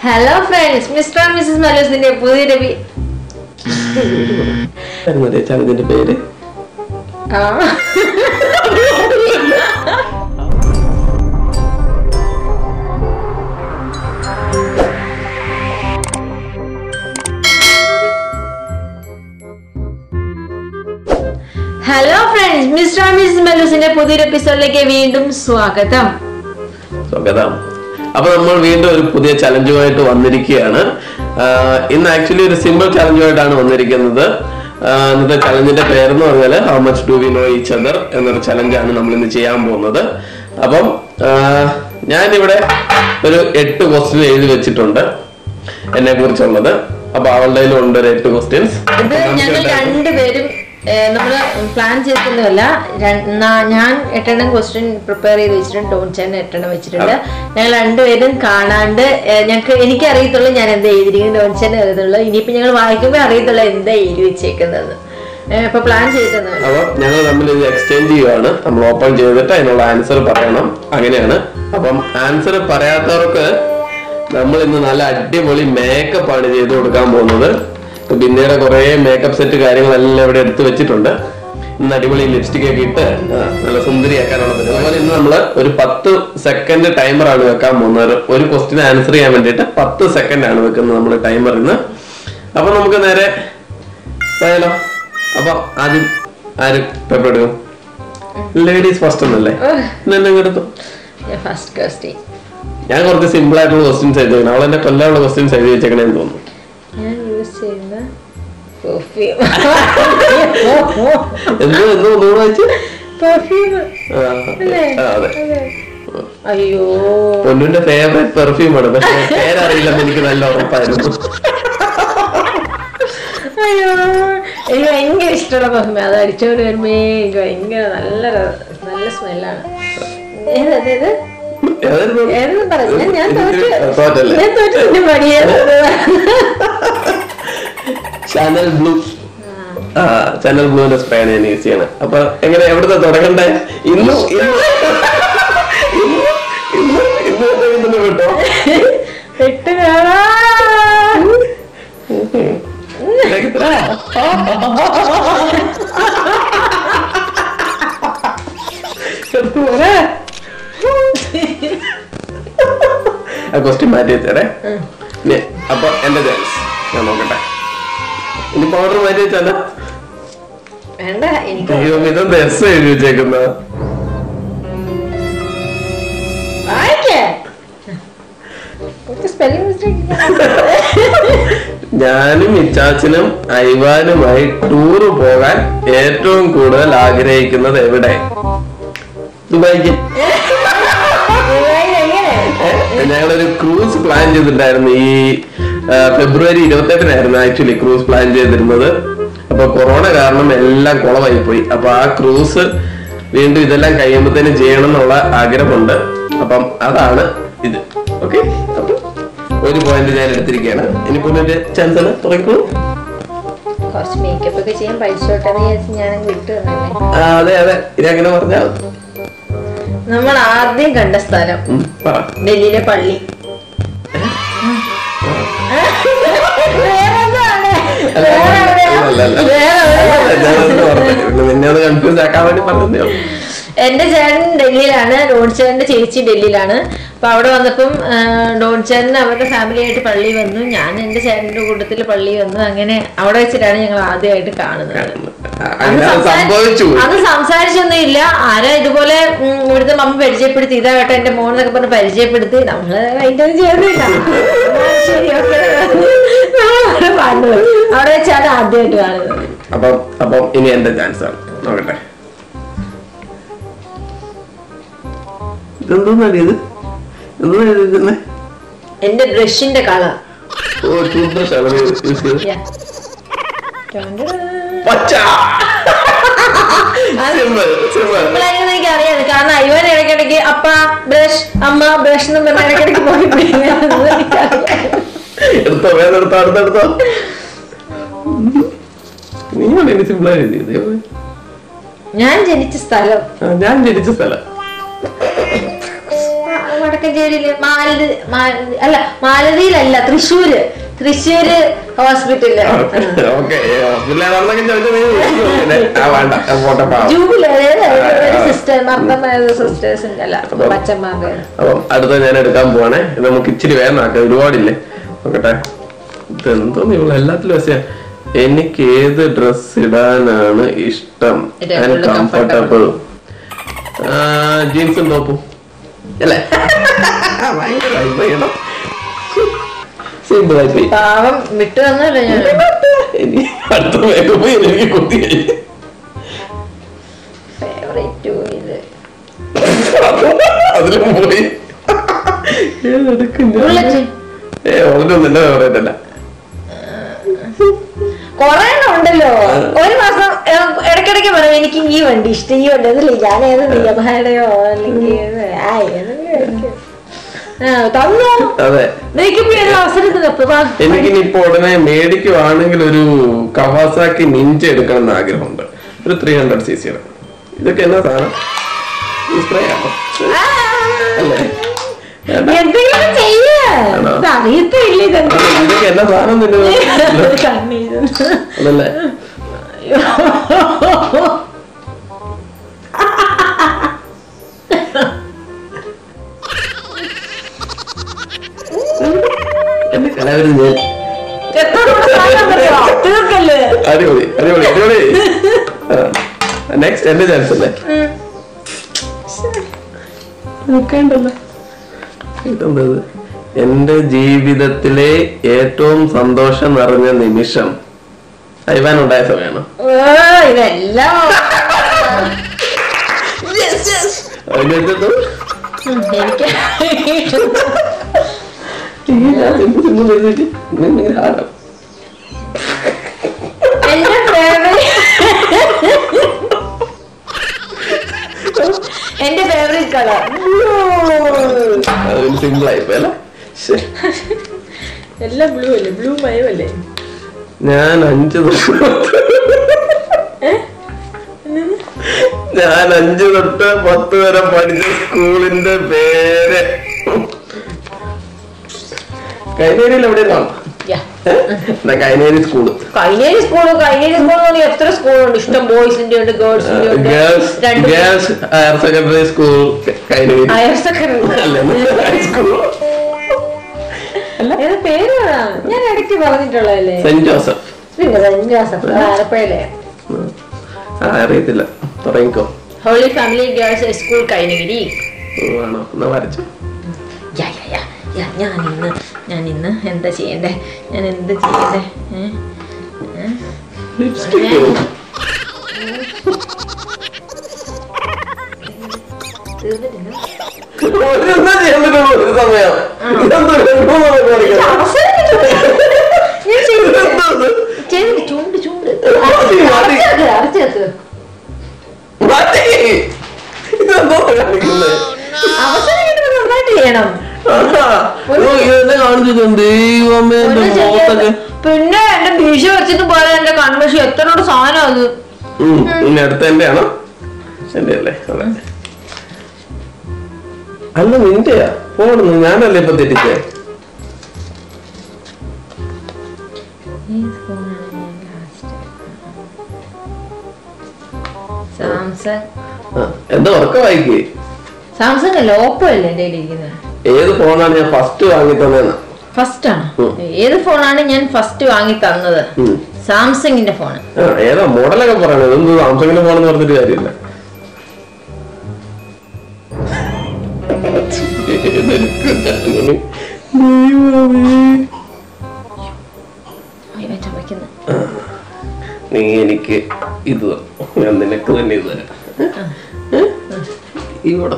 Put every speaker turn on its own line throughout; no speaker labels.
Hello friends mister and missus മലോസിന്റെ പുതിയ രവി
ചലഞ്ചിന്റെ പേര്
ആ. Hello friends mister and missus മലൂസിന്റെ പുതിയൊരു എപ്പിസോഡിലേക്ക് വീണ്ടും സ്വാഗതം
സ്വാഗതം അപ്പൊ നമ്മൾ വീണ്ടും ഒരു പുതിയ ചലഞ്ചുമായിട്ട് വന്നിരിക്കുകയാണ് ആഹ് ഇന്ന് ആക്ച്വലി ഒരു സിമ്പിൾ ചലഞ്ചുമായിട്ടാണ് വന്നിരിക്കുന്നത് ആഹ് ഇന്നത്തെ ചലഞ്ചിന്റെ പേരെന്ന് പറഞ്ഞാൽ how much do we know each other എന്നൊരു ചലഞ്ചാണ് നമ്മൾ ഇന്ന് ചെയ്യാൻ പോകുന്നത് അപ്പം ആഹ് ഞാനിവിടെ ഒരു എട്ട് ക്വസ്റ്റ്യൻ എഴുതി വെച്ചിട്ടുണ്ട് എന്നെ കുറിച്ചുള്ളത് അപ്പൊ അവളുടെ കയ്യിലും ഉണ്ട് ഒരു എട്ട് ക്വസ്റ്റ്യൻസ്
ഇത് ഞങ്ങൾ രണ്ടുപേരും ഏഹ്, നമ്മള് പ്ലാൻ ചെയ്തിട്ടൊന്നുമല്ല ര- നാ- ഞാൻ എട്ടെണ്ണം ക്വസ്റ്റ്യൻ പ്രിപ്പയർ ചെയ്ത് വെച്ചിട്ടുണ്ട് ടോൺ ചേട്ടൻ എട്ടെണ്ണം വെച്ചിട്ടുണ്ട് ഞങ്ങൾ രണ്ടുപേരും കാണാണ്ട് ഏഹ്, ഞങ്ങൾക്ക് എനിക്ക് അറിയത്തുള്ളൂ ഞാൻ എന്താ എഴുതിയിരിക്കുന്നത് ടോൺ ചേട്ടൻ അറിയത്തുള്ളൂ ഇനിയിപ്പോ ഞങ്ങൾ വായിക്കുമ്പോൾ അറിയത്തുള്ളൂ എന്താ എഴുതി വെച്ചേക്കുന്നത് ഏഹ്, ഇപ്പൊ പ്ലാൻ ചെയ്തിട്ടൊന്നും
അപ്പൊ ഞങ്ങൾ തമ്മിൽ ഇത് എക്സ്ചേഞ്ച് ചെയ്യുവാണ് നമ്മൾ ഓപ്പൺ ചെയ്തിട്ട് അതിനുള്ള ആൻസർ പറയണം അങ്ങനെയാണ് അപ്പം ആൻസർ പറയാത്തവർക്ക് നമ്മൾ ഇന്ന് നല്ല അടിപൊളി മേക്കപ്പ് ആണ് ചെയ്ത് കൊടുക്കാൻ പോകുന്നത് ഇപ്പൊ പിന്നീട് കുറെ മേക്കപ്പ് സെറ്റ് കാര്യങ്ങളെല്ലാം ഇവിടെ എടുത്ത് വെച്ചിട്ടുണ്ട് ഇന്ന് അടിപൊളി ലിപ്സ്റ്റിക് ഒക്കെ ഇട്ട് ആ, നല്ല സുന്ദരിയാക്കാനുള്ള പരിപാടി. അതുപോലെ ഇന്ന് നമ്മള് ഒരു പത്ത് സെക്കൻഡ് ടൈമർ ആണ് വെക്കാൻ പോകുന്നത് ഒരു ക്വസ്റ്റിന് ആൻസർ ചെയ്യാൻ വേണ്ടിയിട്ട് പത്ത് സെക്കൻഡ് ആണ് വെക്കുന്നത് നമ്മൾ ടൈമർ ഇന്ന് അപ്പൊ നമുക്ക് നേരെ പോയാലോ അപ്പൊ ആദ്യം ആര് പേപ്പർ എടുക്കും ലേഡീസ് ഫസ്റ്റ് ഒന്നല്ലേ എന്നെ എടുത്തു
ഫസ്റ്റ് ക്വസ്റ്റ്യൻ
ഞാൻ കുറച്ച് സിമ്പിൾ ആയിട്ടുള്ള ക്വസ്റ്റ്യൻസ് എഴുതിക്കണം അവൾ എന്നെ കൊല്ലാനുള്ള ക്വസ്റ്റ്യൻസ് എഴുതി വെച്ചേക്കണേന്ന് തോന്നുന്നു
ഞാൻ യൂസ് ചെയ്യുന്ന പെർഫ്യൂം
എന്തോ എന്തോ ഒന്നുകൂടെ വെച്ച്
പെർഫ്യൂം
ആ, ആ, അതെ
അയ്യോ
പൊന്നുന്റെ ഫേവറേറ്റ് പെർഫ്യൂം ആണ് പക്ഷെ പേരറിയില്ലെന്ന് എനിക്ക് നല്ല ഉറപ്പായിരുന്നു
അയ്യോ എനിക്ക് ഭയങ്കര ഇഷ്ടമുള്ള പെർഫ്യൂം അത് അടിച്ചോണ്ട് വരുമ്പോ എനിക്ക് ഭയങ്കര നല്ല ര- നല്ല സ്മെല്ലാണ് ഏതത്
ഏതായിരുന്നു?
ഏതെന്ന് പറഞ്ഞു ഞാൻ തോറ്റു
തോറ്റല്ലേ
ഞാൻ തോറ്റു പിന്നെ മടിയായിരുന്നു
ചാനൽ ബ്ലൂ ആ ചാനൽ ബ്ലൂവിന്റെ സ്പ്രേ ആണ് ഞാൻ യൂസ് ചെയ്യണത് അപ്പൊ എങ്ങനെ എവിടുത്തെ തുടങ്ങണ്ടേ ഇന്നും ഇന്ന് ഇന്ന് ഇന്ന് ഇന്ന് ഇന്ന് കേട്ടോ
പെട്ട് കാണാ
ആ ക്വസ്റ്റ്യൻ മാറ്റി വെച്ചേരെ ഇനി, അപ്പൊ എന്റെ ചാൻസ് ഞാൻ നോക്കട്ടെ ഇനി പൗഡർ മാറ്റി വെച്ചാലോ
വേണ്ട എനിക്ക്
അയ്യോ ഇതെന്താ എസ് എഴുതി വെച്ചേക്കുന്ന
വായിക്കേ സ്പെല്ലിംഗ് മിസ്റ്റേക്ക്
ഞാനും ഇച്ചാച്ചനും ഐവാനുമായി ടൂറ് പോകാൻ ഏറ്റവും കൂടുതൽ ആഗ്രഹിക്കുന്നത് എവിടെ ദുബായിക്ക്
എങ്ങനെ
ഏ, ഞങ്ങളൊരു ക്രൂസ് പ്ലാൻ ചെയ്തിട്ടുണ്ടായിരുന്നു ഈ ആ, ഫെബ്രുവരി ഇരുപത്തെട്ടിനായിരുന്നു ആക്ച്വലി ക്രൂസ് പ്ലാൻ ചെയ്തിരുന്നത് അപ്പൊ കൊറോണ കാരണം എല്ലാം കുളമായി പോയി അപ്പൊ ആ ക്രൂസ് വീണ്ടും ഇതെല്ലാം കഴിയുമ്പോഴത്തേനും ചെയ്യണം എന്നുള്ള ആഗ്രഹമുണ്ട് അപ്പം അതാണ് ഇത് ഓക്കെ അപ്പൊ ഒരു പോയിന്റ് ഞാൻ എടുത്തിരിക്കുകയാണ് ഇനി പിന്നെ ചാൻസ് ആണ് തുടങ്ങിക്കോളൂ
കുറച്ച് മേക്കപ്പ് ഒക്കെ ചെയ്യാൻ പഠിച്ചോട്ടെ എന്ന് വിചാരിച്ച് ഞാൻ വിട്ടു തന്നല്ലേ
ആ, അതെ അതെ ഇനി അങ്ങനെ പറഞ്ഞാൽ
നമ്മൾ ആദ്യം കണ്ട സ്ഥലം
ഉം, പറ
ഡൽഹിയിലെ പള്ളി വേറൊന്നാണ്.
അല്ല,
വേറെ
അല്ല, അല്ല.
വേറെ
അല്ല, ഞാനതൊന്ന് പറഞ്ഞേ. പിന്നെ നിന്നെ ഒന്ന് കൺഫ്യൂസ് ആക്കാൻ വേണ്ടി പറഞ്ഞതേ ഉള്ളൂ
എന്റെ ചേട്ടൻ ഡൽഹിയിലാണ് ഡോൺ ചേട്ടന്റെ ചേച്ചി ഡൽഹിയിലാണ് അപ്പൊ അവിടെ വന്നപ്പം ആ, ഡോൺ ചേട്ടൻ അവരുടെ ഫാമിലി ആയിട്ട് പള്ളി വന്നു ഞാൻ എന്റെ ചേട്ടന്റെ കൂട്ടത്തിൽ പള്ളി വന്നു അങ്ങനെ അവിടെ വെച്ചിട്ടാണ് ഞങ്ങൾ ആദ്യമായിട്ട് കാണുന്നത്
അങ്ങനെ അത് സംഭവിച്ചു പോയി.
അന്ന് സംസാരിച്ചൊന്നും ഇല്ല ആരാ ഇതുപോലെ ഉം, ഇവിടുത്തെ മമ്മ പരിചയപ്പെടുത്തി ഇതാ കേട്ടോ എന്റെ മോനെന്നൊക്കെ പറഞ്ഞ് പരിചയപ്പെടുത്തി നമ്മള് അതിന്റെ ഒന്നും ചെയ്യുന്നില്ല ആ, ശരി ഓക്കെ അവിടെ വെച്ചാണ് ആദ്യമായിട്ട് കാണുന്നത്
അപ്പം അപ്പം ഇനി എന്റെ ചാൻസ് ആണ് നോക്കട്ടെ ഇതെന്തോന്നല്ലേ ഇത് എന്തോ എഴുതിയിരുന്നേ
എന്റെ ബ്രഷിന്റെ കളർ
ഓ ടൂത്ത് ബ്രഷ് ആണ് യൂസ് ചെയ്തത് പച്ച സിമ്പിൾ സിമ്പിൾ
നമ്മളെങ്ങനെ എനിക്ക് അറിയാം കാരണം അയ്യോൻ ഇടയ്ക്കിടയ്ക്ക് അപ്പ ബ്രഷ് അമ്മ ബ്രഷ് എന്ന് പറഞ്ഞ ഇടയ്ക്കിടയ്ക്ക് പോയി പിടിക്കുന്നത് എനിക്കറിയാം.
എടുത്തോ വേറെ എടുത്തോ അടുത്തെടുത്തോ നീയാണ് ഇനി സിമ്പിൾ എഴുതിയത്
ഞാൻ ജനിച്ച സ്ഥലം
ആ, ഞാൻ ജനിച്ച സ്ഥലം
ആ, വടക്ക് വടക്കഞ്ചേരിയില് മാലതി മാലതി അല്ല മാലതിയിലല്ല തൃശ്ശൂര് തൃശ്ശൂര് ഹോസ്പിറ്റല്
ഓക്കെ ഹോസ്പിറ്റലിലാണെന്നൊക്കെ ചോദിച്ചാൽ നീ വിളിക്കുമോ? ആ വേണ്ട ആ പോട്ടെ പാവം
ജൂബിലി സിസ്റ്റർ മർദ്ദമായ സിസ്റ്റേഴ്സിന്റെ അല്ല പച്ചന്മാരുടെ
അപ്പം അടുത്ത ഞാൻ എടുക്കാൻ പോവാണേ ഇത് നമുക്ക് ഇച്ചിരി വേഗം ആക്കാം ഒരുപാടില്ലേ നോക്കട്ടെ ഇതെന്തോന്ന് ഇവിടെ എല്ലാത്തിലും പക്ഷേ എനിക്ക് ഏത് ഡ്രസ് ഇടാനാണ് ഇഷ്ടം
ഇത് എപ്പോഴും
കംഫർട്ടബിൾ ജീൻസും ടോപ്പും അല്ലേ സിമ്പിൾ ആയി പോയി
പാവം വിട്ടു തന്നല്ലോ ഞാൻ
ഇനി അടുത്ത മേക്കപ്പ് എനിക്ക് കുത്തി കഴിഞ്ഞു
ഫേവറേറ്റ് ഇത്
അതിലും പോയി ഏതെടുക്കും ഞാൻ?
ബുള്ളറ്റ്
ഏ ഓൾറെഡി ഒന്നും എന്റെ ഫേവറേറ്റ് അല്ല
കൊറേ എണ്ണം ഉണ്ടല്ലോ ഒരു മാസം ഏഹ്, ഇടയ്ക്കിടയ്ക്ക് പറയും എനിക്ക് ഈ വണ്ടി ഇഷ്ടം ഈ വണ്ടി അതല്ലേ ഞാൻ ഏത് നിയമഹയുടെയോ അല്ലെങ്കിൽ ഏത് ആ ഏതെങ്കിലും ആയിരിക്കും. ആ, തന്നോ
അതെ
മേക്കപ്പ് ചെയ്ത അവസരത്തിന് അപ്പൊ വാ.
എനിക്കിനി ഇപ്പൊ ഉടനെ മേടിക്കുവാണെങ്കിൽ ഒരു കവാസാക്കി നിഞ്ച എടുക്കണം എന്ന് ആഗ്രഹമുണ്ട് ഒരു ത്രീ ഹൺഡ്രഡ് സി സിയുടെ ഇതൊക്കെ എന്നാ സാധനം സ്പ്രേ ആണോ
ആ,
അല്ലേ
എന്തെങ്കിലും ചെയ്യാ
ആണോ?
ഇത് അറിയത്തില്ല ഇതെന്താ
അല്ല, ഇതൊക്കെ എന്നാ സാധനം തന്നെ
കണ്ണീര്
അതല്ലേ എന്റെ കലാവിരുന്ന് ഞാൻ
എത്ര സാധനം അറിയോ? തീർക്കല്ലേ
അടിപൊളി അടിപൊളി അടിപൊളി നെക്സ്റ്റ് എന്റെ ചാൻസ് അല്ലേ നോക്കേണ്ടല്ലോ ഇതെന്തത് എന്റെ ജീവിതത്തിലെ ഏറ്റവും സന്തോഷം നിറഞ്ഞ നിമിഷം അയവാൻ ഉണ്ടായ സമയമാണ്
ഓ, ഇതെല്ലാം
അതിനകത്ത്
ഉം, എനിക്ക്
ഹാരം
എന്റെ ഫേവറേറ്റ് എന്റെ ഫേവറേറ്റ് കളർ
അതൊരു സിമ്പിൾ ആയിപ്പോ അല്ലേ ശ്ശെ.
എല്ലാം ബ്ലൂ അല്ലേ ബ്ലൂ മയം അല്ലേ
ഞാൻ അഞ്ചു തൊട്ട് ഞാൻ അഞ്ചു തൊട്ട് പത്ത് വരെ പഠിച്ച സ്കൂളിന്റെ പേര് കൈനേരിയിൽ എവിടെയാണ് Kaineri school
Kaineri school Kaineri school എത്ര സ്കൂളുണ്ട് ഇഷ്ടം ബോയ്സിന്റെ ഉണ്ട് ഗേൾസിന്റെ ഉണ്ട്
ഗേൾസ്
രണ്ട്
girls higher secondary school Kaineri
higher secondary
അല്ല ഹൈസ്കൂൾ
ഏത് പേര് പറ? ഞാൻ ഇടയ്ക്ക് പറഞ്ഞിട്ടുള്ളതല്ലേ
സെന്റ് ജോസഫ്
പിന്നെ സെന്റ് ജോസഫ് ആലപ്പുഴയിലെ
ആ അറിയത്തില്ല തുടങ്ങിക്കോ
holy family girls school Kainagiri
ആണോ എന്നാ വരച്ചു
യാ, യാ, യാ, യാ, ഞാൻ ഇന്ന് ഞാൻ ഇന്ന് എന്താ ചെയ്യണ്ടേ ഞാൻ എന്ത് ചെയ്യണ്ടേ ഏ? ഏ?
ലിപ്സ്റ്റിക്
തീർന്നിട്ടില്ല?
ഒരെണ്ണം ചെയ്യാൻ പറ്റുള്ളൂ ഒരു സമയം ഇതെന്തോ രണ്ടു മൂന്ന് സമയം കാണിക്കണം.
അവസരം കിട്ടുമോ? ഞാൻ ചെയ്തു.
ഇതെന്തോ ഇത്?
ചെയ്തു. ചൂണ്ട് ചൂണ്ട്
മതി, മതി.
അരച്ചേക്ക് അരച്ചേക്ക്
മതി. ഇതെന്തോ കാണിക്കുന്നേ
അവസരം കിട്ടുമ്പോൾ നന്നായിട്ട് ചെയ്യണം
ആഹാ. ഓ, ഇതെന്നെ കാണിച്ചത് ദൈവമേ എന്റെ
ഒന്നും
മുഖത്തൊക്കെ
ചെയ്യരുത്. പിന്നെ എന്റെ ഭീഷ വെച്ചിട്ട് പോലെ എന്റെ കൺവെൻഷൻ എത്രയോട് സാധനം അത്
ഉം, ഇനി അടുത്ത എന്റെ ആണോ എന്റെ അല്ലേ അതെ അല്ല നിന്റെയാ പോടുന്നു ഞാനല്ലേ ഇപ്പൊ തെറ്റിച്ചേ
സാംസങ്
ആ, എന്താ ഉറക്കം വായിക്കേ
സാംസങ് അല്ല ഓപ്പോ അല്ലേ എന്റെ ഇരിക്കുന്നത്
ഏത് ഫോണാണ് ഞാൻ ഫസ്റ്റ് വാങ്ങി തന്നേന്ന്
ഫസ്റ്റ് ആണ്
ഉം.
ഏത് ഫോണാണ് ഞാൻ ഫസ്റ്റ് വാങ്ങി തന്നത്
ഉം.
സാംസങ്ങിന്റെ ഫോൺ
ആ ഏതാ മോഡലൊക്കെ പറയണത് ഇതെന്ത് സാംസങ്ങിന്റെ ഫോണെന്ന് പറഞ്ഞിട്ട് കാര്യമില്ല ദൈവമേ.
ചമയ്ക്കുന്നു
നീ എനിക്ക് ഇത് തന്നു. ഞാൻ നിനക്ക് തന്നെ ഇത് തരാം ഏ? ഇവിടെ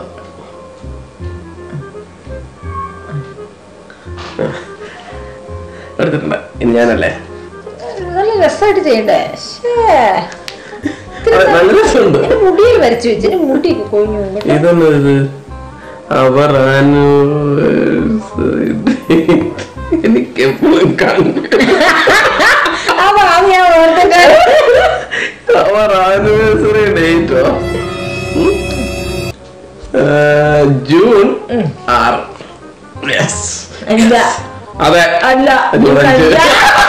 ആ. എടുത്തിട്ടുണ്ട് ഇനി ഞാനല്ലേ
നല്ല രസമായിട്ട് ചെയ്യണ്ടേ ശ്ശേ.
അത് നല്ല രസമുണ്ട്
എന്റെ മുടിയിൽ വരച്ചു വെച്ച് എന്റെ മുടിയൊക്കെ കൊഴിഞ്ഞു പോകും കേട്ടോ.
ഇതൊന്നും ഇത് അവർ എനിക്ക് എപ്പോഴും
ആ ഭാവി ഞാൻ ഓർത്തിട്ട്
അവർ ആനിവേഴ്സറി ഡേറ്റോ ജൂൺ ആറ്
അല്ല
അതെ
അല്ല
അഞ്ച്.
അല്ല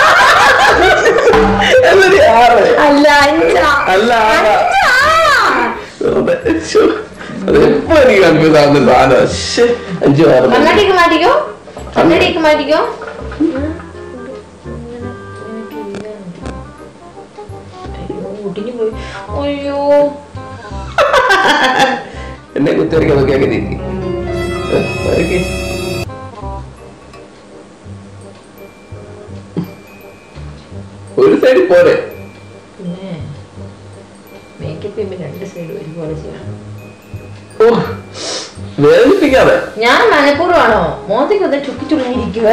എന്നൊരു ആറ്
അല്ല അഞ്ച
അല്ല ആറാ അതെ. ശ്ശോ. അത് എപ്പോ എനിക്ക് കൺഫ്യൂസ് ആവുന്ന സാധനം ശ്ശേ. അഞ്ചു ആറ്
കണ്ണാടിക്ക് മാറ്റിക്കോ കണ്ണാടിക്ക് മാറ്റിക്കോ അയ്യോ, ഒടിഞ്ഞു പോയി. അയ്യോ
എന്നെ കുത്തിവരയ്ക്കാൻ നോക്കിയാൽ ഇരിക്കും ഒരു സൈഡ് പോരെ
പിന്നെ മേക്കപ്പ് ചെയ്യുമ്പോ രണ്ട് സൈഡ് ഒരുപോലെ ചെയ്യണം
ഓ വേദനിപ്പിക്കാതെ
ഞാൻ മനഃപൂർവ്വമാണോ മോത്തേക്ക് ഒന്ന് ചുക്കി ചുളിഞ്ഞിരിക്കുക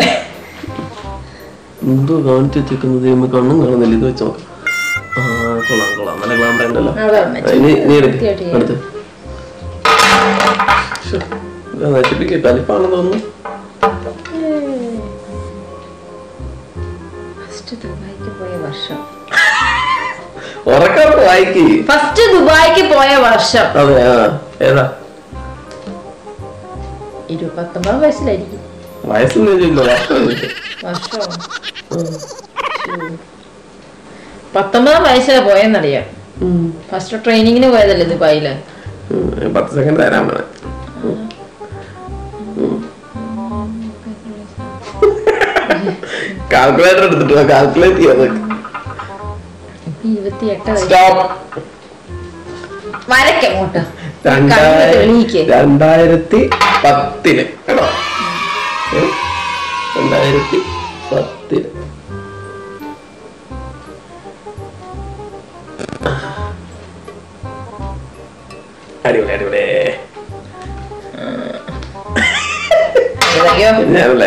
എന്തോ കാണിച്ചു വെച്ചേക്കുന്നത് ദൈവമേ കണ്ണും കാണുന്നില്ല ഇത് വെച്ച് നോക്കാം ആ കൊള്ളാം കൊള്ളാം നല്ല ഗ്ലാമർ ഉണ്ടല്ലോ ആ, നീ നീ എടുക്ക് അടുത്ത് ശ്ശോ, ഇത് നശിപ്പിക്കുക കലിപ്പാണെന്ന് തോന്നുന്നു
ഫസ്റ്റ് ദുബായിക്ക് പോയ വർഷം
ഉറക്കാർക്ക് വായിക്ക്
ഫസ്റ്റ് ദുബായിക്ക് പോയ വർഷം
അതെ ആ ഏതാ
ഇരു പത്തൊമ്പതാം വയസ്സിലായിരിക്കും
വയസ്സൊന്നും ചോദിച്ചില്ല വർഷം ചോദിച്ചു
വർഷമോ പത്തൊമ്പതാം വയസ്സിലാണ് പോയെന്നറിയാം ഫസ്റ്റ് ട്രെയിനിങ്ങിന് പോയതല്ലേ ദുബായില്
പത്ത് സെക്കൻഡ് തരാൻ വേണം കാൽക്കുലേറ്റർ എടുത്തിട്ട് കാൽക്കുലേറ്റ് ചെയ്യാതെ
ഇരുപത്തി എട്ട് വയസ്സ്
സ്റ്റോപ്പ്
വരക്കങ്ങോട്ട്
രണ്ടായിര-
തെളിയിക്ക്
രണ്ടായിരത്തി പത്തില് കേട്ടോ ഏ? രണ്ടായിരത്തി പത്തില് അടിപൊളി അടിപൊളി
അയ്യോ
ഞാനല്ലേ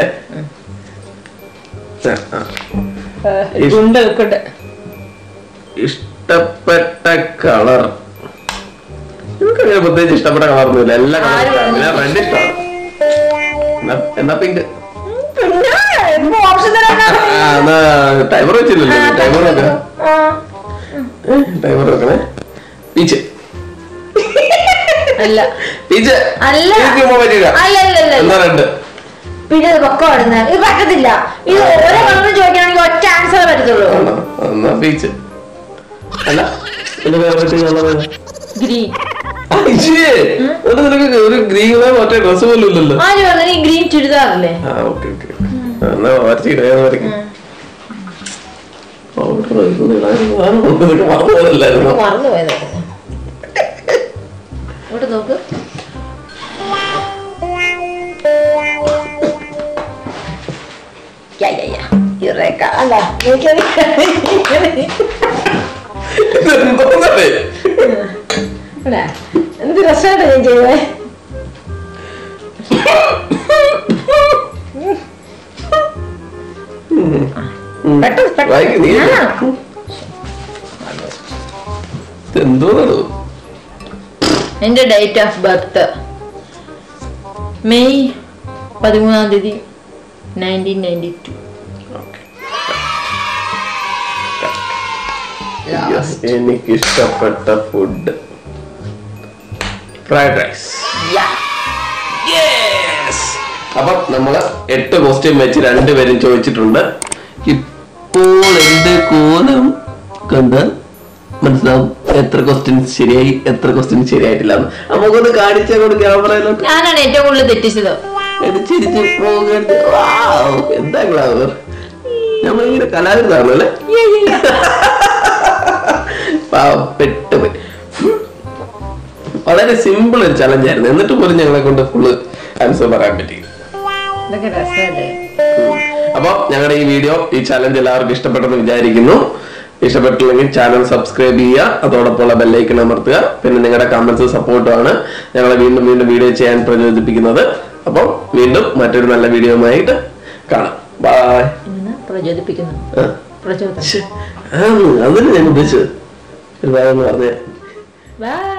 ആ, ആ.
ഉണ്ട് ഉണ്ട്
ഇഷ്ടപ്പെട്ട കളർ നിങ്ങൾക്ക് അങ്ങനെ പ്രത്യേകിച്ച് ഇഷ്ടപ്പെട്ട കളറൊന്നുമില്ല എല്ലാ
ആര്
കളറും
പറഞ്ഞു?
ഞാൻ റെഡ് ഇഷ്ടമാണ് എന്നാ- എന്നാ പിങ്ക്
ഓപ്ഷൻ
എന്നാ ടൈമർ വെച്ചില്ലല്ലോ ടൈമർ വെക്കാം ടൈമർ വെക്കണേ പീച്ച്
അല്ല
പീച്ച്
അല്ല.
പീച്ച് പോകാൻ പറ്റില്ല
അല്ല അല്ല അല്ല
എന്നാ റെഡ്
പിന്നെ ഇത് പൊക്കമാടുന്ന ഇത് പറ്റത്തില്ല ഇത് ഓരോ കളറും ചോദിക്കണമെങ്കിൽ ഒറ്റ ആൻസർ പറ്റത്തുള്ളൂ
ആണോ എന്നാ പീച്ച് അല്ല എന്റെ ഫേവറേറ്റ് കളർ
ഗ്രീൻ
നിനക്ക് ഒരു ഗ്രീൻ മറ്റേ ഡ്രസ് പോലും ഇല്ലല്ലോ
ആര് പറഞ്ഞു ഈ ഗ്രീൻ ചുരിദാറല്ലേ
ആ ഓക്കെ ഓക്കെ എന്നാ വരച്ചിട്ട് വരയ്ക്കും പൗഡർ മറന്നുപോയല്ലായിരുന്നു
മറന്നു പോയതായിരുന്നു ഇവിടെ നോക്ക് യാ, യാ, യാ. ഇറക്ക. അല്ല, നോക്കിയാ മതി.
എന്തോന്നല്ലേ
ഇവിടെ. എന്ത് രസമായിട്ട് ഞാൻ ചെയ്തേ പെട്ടെന്ന് പെട്ടെന്ന്.
വായിക്ക് നീ
ആ.
എന്തോന്നത്
എന്റെ ഡേറ്റ് ഓഫ് ബർത്ത് മെയ് പതിമൂന്നാം തീയതി നയൻറ്റീൻ നയൻറ്റി ടു
എനിക്ക് ഇഷ്ടപ്പെട്ട ഫുഡ് ഫ്രൈഡ് റൈസ് അപ്പം നമ്മള് എട്ട് ക്വസ്റ്റ്യൻ വെച്ച് രണ്ടുപേരും ചോദിച്ചിട്ടുണ്ട് ഇപ്പോൾ എന്റെ കോലം കണ്ട് മനസ്സിലാവും എത്ര ക്വസ്റ്റ്യൻസ് ശരിയായി എത്ര ക്വസ്റ്റ്യൻസ് ശരിയായിട്ടില്ല എന്ന് നമുക്കൊന്ന് കാണിച്ചാൽ കൂടി ക്യാമറയിലോട്ട്
ഞാനാണ് ഏറ്റവും കൂടുതൽ തെറ്റിച്ചത്
ഇത് ചിരിച്ച് പോകരുത് വാവ്, എന്താ ക്ലാവർ നമ്മളിങ്ങനെ കലാവിരുതാണല്ലോ അല്ലേ പാവപ്പെട്ടു പോയി വളരെ സിമ്പിൾ ഒരു ചലഞ്ച് ആയിരുന്നു എന്നിട്ട് പോലും ഞങ്ങളെ കൊണ്ട് ഫുള്ള് ആൻസർ പറയാൻ പറ്റി
ഇതൊക്കെ രസമല്ലേ
അപ്പൊ ഞങ്ങളുടെ ഈ വീഡിയോ ഈ ചലഞ്ച് എല്ലാവർക്കും ഇഷ്ടപ്പെട്ടെന്ന് വിചാരിക്കുന്നു ഇഷ്ടപ്പെട്ടില്ലെങ്കിൽ ചാനൽ സബ്സ്ക്രൈബ് ചെയ്യുക അതോടൊപ്പമുള്ള ബെല്ലൈക്കൺ അമർത്തുക പിന്നെ നിങ്ങളുടെ കമന്റ്സ് സപ്പോർട്ടുമാണ് ഞങ്ങളെ വീണ്ടും വീണ്ടും വീഡിയോ ചെയ്യാൻ പ്രചോദിപ്പിക്കുന്നത് അപ്പം വീണ്ടും മറ്റൊരു നല്ല വീഡിയോയുമായിട്ട് കാണാം ബായ്
ഇങ്ങനെ പ്രചോദിപ്പിക്കുന്നു പ്രചോദനം
അതിന് ഞാൻ ഉദ്ദേശിച്ചത് ഒരു ഭാഗം പറഞ്ഞേ
ബൈ